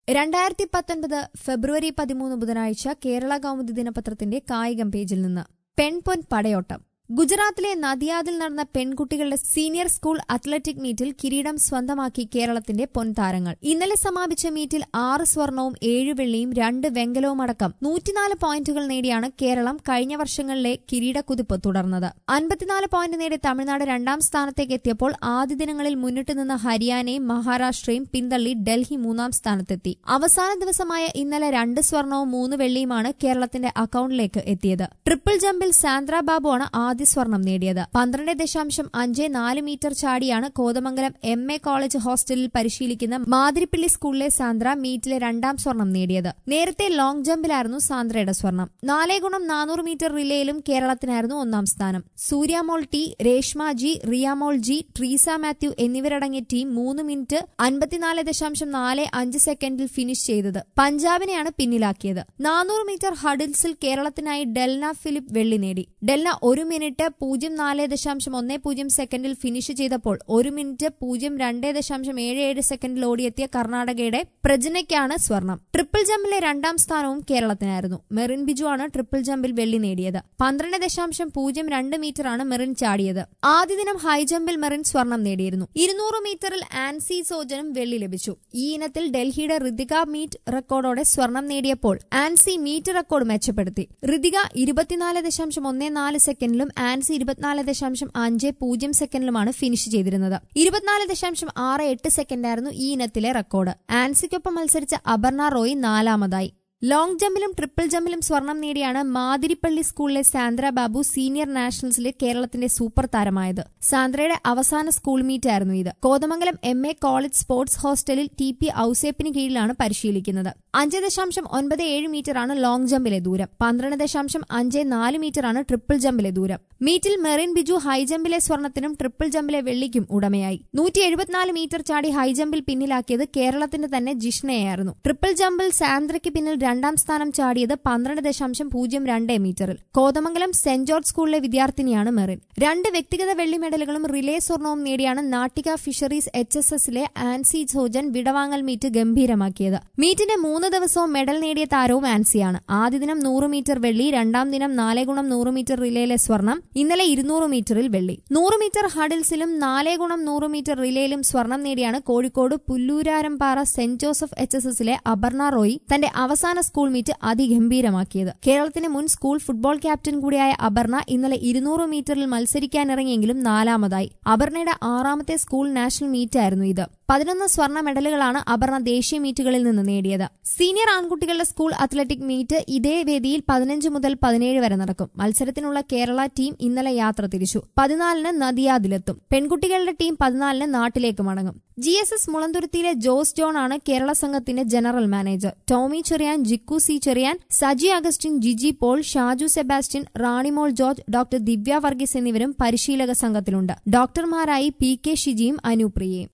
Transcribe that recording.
രണ്ടായിരത്തി പത്തൊൻപത് ഫെബ്രുവരി പതിമൂന്ന് ബുധനാഴ്ച കേരള കൗമുദി ദിനപത്രത്തിന്റെ കായികം പേജിൽ നിന്ന് പെൺപൊൻ പടയോട്ടം ഗുജറാത്തിലെ നദിയാദിൽ നടന്ന പെൺകുട്ടികളുടെ സീനിയർ സ്കൂൾ അത്ലറ്റിക് മീറ്റിൽ കിരീടം സ്വന്തമാക്കി കേരളത്തിന്റെ പൊൻതാരങ്ങൾ ഇന്നലെ സമാപിച്ച മീറ്റിൽ ആറ് സ്വർണവും ഏഴ് വെള്ളിയും രണ്ട് വെങ്കലവും അടക്കം നൂറ്റിനാല് പോയിന്റുകൾ നേടിയാണ് കേരളം കഴിഞ്ഞ വർഷങ്ങളിലെ കിരീടക്കുതിപ്പ് തുടർന്നത് അൻപത്തിനാല് പോയിന്റ് നേടി തമിഴ്നാട് രണ്ടാം സ്ഥാനത്തേക്ക് എത്തിയപ്പോൾ ആദ്യ ദിനങ്ങളിൽ മുന്നിട്ട് നിന്ന ഹരിയാനയും മഹാരാഷ്ട്രയും പിന്തള്ളി ഡൽഹി മൂന്നാം സ്ഥാനത്തെത്തി അവസാന ദിവസമായ ഇന്നലെ രണ്ട് സ്വർണവും മൂന്ന് വെള്ളിയുമാണ് കേരളത്തിന്റെ അക്കൌണ്ടിലേക്ക് എത്തിയത് ട്രിപ്പിൾ ജമ്പിൽ സാന്ദ്ര ബാബുവാണ് ആദ്യ സ്വർണം നേടിയത് പന്ത്രണ്ട് ദശാംശം അഞ്ച് നാല് മീറ്റർ ചാടിയാണ് കോതമംഗലം എം എ കോളേജ് ഹോസ്റ്റലിൽ പരിശീലിക്കുന്ന മാതിരിപ്പള്ളി സ്കൂളിലെ സാന്ദ്ര മീറ്റിലെ രണ്ടാം സ്വർണം നേടിയത് നേരത്തെ ലോങ് ജമ്പിലായിരുന്നു സാന്ദ്രയുടെ സ്വർണം നാലേ ഗുണം നാനൂറ് മീറ്റർ റിലേയിലും കേരളത്തിനായിരുന്നു ഒന്നാം സ്ഥാനം Suryamol T Reshma G Riyamol G Treesa Mathew എന്നിവരടങ്ങിയ ടീം മൂന്ന് മിനിറ്റ് അൻപത്തിനാല് ദശാംശം നാല് അഞ്ച് സെക്കൻഡിൽ ഫിനിഷ് ചെയ്തത് പഞ്ചാബിനെയാണ് പിന്നിലാക്കിയത് നാനൂറ് മീറ്റർ ഹഡിൽസിൽ കേരളത്തിനായി ഡെൽന ഫിലിപ്പ് വെള്ളി നേടി ഡെൽന ഒരു മിനിറ്റ് പൂജ്യം നാല് ദശാംശം ഒന്ന് പൂജ്യം സെക്കൻഡിൽ ഫിനിഷ് ചെയ്തപ്പോൾ ഒരു മിനിറ്റ് പൂജ്യം രണ്ട് ദശാംശം ഏഴ് ഏഴ് സെക്കൻഡിൽ ഓടിയെത്തിയ കർണാടകയുടെ പ്രജനയ്ക്കാണ് സ്വർണം ട്രിപ്പിൾ ജമ്പിലെ രണ്ടാം സ്ഥാനവും കേരളത്തിനായിരുന്നു മെറിൻ ബിജു ആണ് ട്രിപ്പിൾ ജമ്പിൽ വെള്ളി നേടിയത് പന്ത്രണ്ട് ദശാംശം പൂജ്യം രണ്ട് മീറ്ററാണ് മെറിൻ ചാടിയത് ആദ്യ ദിനം ഹൈ ജമ്പിൽ മെറിൻ സ്വർണം നേടിയിരുന്നു ഇരുന്നൂറ് മീറ്ററിൽ ആൻസി സോജനും വെള്ളി ലഭിച്ചു ഈ ഇനത്തിൽ ഡൽഹിയുടെ ഋതിക മീറ്റ് റെക്കോർഡോടെ സ്വർണം നേടിയപ്പോൾ ആൻസി മീറ്റ് റെക്കോർഡ് മെച്ചപ്പെടുത്തി ഋതിക ഇരുപത്തിനാല് ദശാംശം ഒന്ന് നാല് സെക്കൻഡിലും ആൻസി ഇരുപത്തിനാല് ദശാംശം അഞ്ച് പൂജ്യം സെക്കൻഡിലുമാണ് ഫിനിഷ് ചെയ്തിരുന്നത് ഇരുപത്തിനാല് ദശാംശം ആറ് എട്ട് സെക്കൻഡായിരുന്നു ഈ ഇനത്തിലെ റെക്കോർഡ് ആൻസിക്കൊപ്പം മത്സരിച്ച അപർണ റോയ് നാലാമതായി ലോങ് ജമ്പിലും ട്രിപ്പിൾ ജമ്പിലും സ്വർണം നേടിയാണ് മാതിരിപ്പള്ളി സ്കൂളിലെ സാന്ദ്ര ബാബു സീനിയർ നാഷണൽസിലെ കേരളത്തിന്റെ സൂപ്പർ താരമായത് സാന്ദ്രയുടെ അവസാന സ്കൂൾ മീറ്റ് ആയിരുന്നു ഇത് Kothamangalam M A college sports ഹോസ്റ്റലിൽ ടി പി ഔസേപ്പിന് കീഴിലാണ് പരിശീലിക്കുന്നത് അഞ്ച് ദശാംശം ഒൻപത് ഏഴ് മീറ്ററാണ് ലോങ് ജമ്പിലെ ദൂരം പന്ത്രണ്ട് ദശാംശം അഞ്ച് നാല് മീറ്ററാണ് ട്രിപ്പിൾ ജമ്പിലെ ദൂരം മീറ്റിൽ മെറിൻ ബിജു ഹൈജമ്പിലെ സ്വർണത്തിനും ട്രിപ്പിൾ ജമ്പിലെ വെള്ളിക്കും ഉടമയായി നൂറ്റി എഴുപത്തിനാല് മീറ്റർ ചാടി ഹൈജമ്പിൽ പിന്നിലാക്കിയത് കേരളത്തിന്റെ തന്നെ ജിഷ്ണയായിരുന്നു ട്രിപ്പിൾ ജമ്പിൽ സാന്ദ്രയ്ക്ക് പിന്നിൽ രണ്ടാം സ്ഥാനം ചാടിയത് പന്ത്രണ്ട് ദശാംശം പൂജ്യം രണ്ട് മീറ്ററിൽ കോതമംഗലം സെന്റ് ജോർജ് സ്കൂളിലെ വിദ്യാർത്ഥിനിയാണ് മെറിൻ രണ്ട് വ്യക്തിഗത വെള്ളി മെഡലുകളും റിലേ സ്വർണവും നേടിയാണ് നാട്ടിക ഫിഷറീസ് എച്ച് എസ് എസിലെ ആൻസി സോജൻ വിടവാങ്ങൽ മീറ്റ് ഗംഭീരമാക്കിയത് മീറ്റിന്റെ മൂന്ന് ദിവസവും മെഡൽ നേടിയ താരവും ആൻസിയാണ് ആദ്യ ദിനം നൂറ് മീറ്റർ വെള്ളി രണ്ടാം ദിനം നാല് ഗുണം നൂറ് മീറ്റർ റിലേയിലെ സ്വർണം ഇന്നലെ ഇരുന്നൂറ് മീറ്ററിൽ വെള്ളി നൂറ് മീറ്റർ ഹഡിൽസിലും നാല് ഗുണം നൂറ് മീറ്റർ റിലേയിലും സ്വർണം നേടിയാണ് കോഴിക്കോട് പുല്ലൂരാരംപാറ സെന്റ് ജോസഫ് എച്ച് എസ് എസിലെ അപർണ റോയി തന്റെ അവസാന സ്കൂൾ മീറ്റ് അതിഗംഭീരമാക്കിയത് കേരളത്തിന്റെ മുൻ സ്കൂൾ ഫുട്ബോൾ ക്യാപ്റ്റൻ കൂടിയായ അപർണ ഇന്നലെ ഇരുന്നൂറ് മീറ്ററിൽ മത്സരിക്കാനിറങ്ങിയെങ്കിലും നാലാമതായി അപർണയുടെ ആറാമത്തെ സ്കൂൾ നാഷണൽ മീറ്റായിരുന്നു ഇത് പതിനൊന്ന് സ്വർണ്ണ മെഡലുകളാണ് അപർണ ദേശീയ മീറ്റുകളിൽ നിന്ന് നേടിയത് സീനിയർ ആൺകുട്ടികളുടെ സ്കൂൾ അത്ലറ്റിക് മീറ്റ് ഇതേ വേദിയിൽ പതിനഞ്ച് മുതൽ പതിനേഴ് വരെ നടക്കും മത്സരത്തിനുള്ള കേരള ടീം ഇന്നലെ യാത്ര തിരിച്ചു പതിനാലിന് നദിയാദിലെത്തും പെൺകുട്ടികളുടെ ടീം പതിനാലിന് നാട്ടിലേക്ക് മടങ്ങും ജി എസ് എസ് മുളന്തുരുത്തിയിലെ ജോസ് ജോൺ ആണ് കേരള സംഘത്തിന്റെ general manager Tomy Cherian Jikku C Cherian Saji Augustine Jiji Paul Shaju Sebastian Ranimol George doctor Divya Varghese എന്നിവരും പരിശീലക സംഘത്തിലുണ്ട് ഡോക്ടർമാരായി പി കെ ഷിജിയും അനുപ്രിയയും